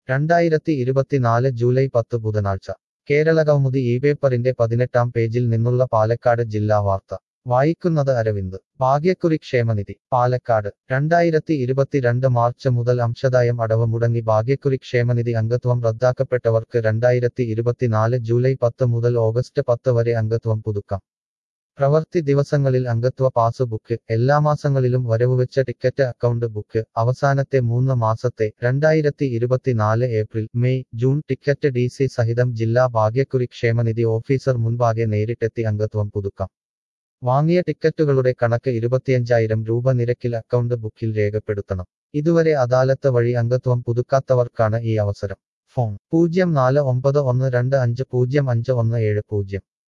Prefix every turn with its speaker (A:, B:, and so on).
A: രണ്ടായിരത്തി ഇരുപത്തിനാല് ജൂലൈ പത്ത് ബുധനാഴ്ച കേരള കൗമുദി ഈ പേപ്പറിന്റെ പതിനെട്ടാം പേജിൽ നിന്നുള്ള പാലക്കാട് ജില്ലാ വാർത്ത വായിക്കുന്നത് അരവിന്ദ് ഭാഗ്യക്കുറി ക്ഷേമനിധി പാലക്കാട് രണ്ടായിരത്തി ഇരുപത്തിരണ്ട് മാർച്ച് മുതൽ അംശദായം അടവ് മുടങ്ങി ഭാഗ്യക്കുറി ക്ഷേമനിധി അംഗത്വം റദ്ദാക്കപ്പെട്ടവർക്ക് രണ്ടായിരത്തി ഇരുപത്തിനാല് ജൂലൈ പത്ത് മുതൽ ഓഗസ്റ്റ് പത്ത് വരെ അംഗത്വം പുതുക്കാം പ്രവൃത്തി ദിവസങ്ങളിൽ അംഗത്വ പാസ് ബുക്ക് എല്ലാ മാസങ്ങളിലും വരവുവെച്ച ടിക്കറ്റ് അക്കൗണ്ട് ബുക്ക് അവസാനത്തെ മൂന്ന് മാസത്തെ രണ്ടായിരത്തി ഇരുപത്തിനാല് April May June ticket D C സഹിതം ജില്ലാ ഭാഗ്യക്കുറി ക്ഷേമനിധി ഓഫീസർ മുൻപാകെ നേരിട്ടെത്തി അംഗത്വം പുതുക്കാം വാങ്ങിയ ടിക്കറ്റുകളുടെ കണക്ക് ഇരുപത്തിയഞ്ചായിരം രൂപ നിരക്കിൽ അക്കൗണ്ട് ബുക്കിൽ രേഖപ്പെടുത്തണം ഇതുവരെ അദാലത്ത് വഴി അംഗത്വം പുതുക്കാത്തവർക്കാണ് ഈ അവസരം ഫോൺ പൂജ്യം നാല് ഒമ്പത് ഒന്ന് രണ്ട് അഞ്ച് പൂജ്യം അഞ്ച് ഒന്ന് ഏഴ് പൂജ്യം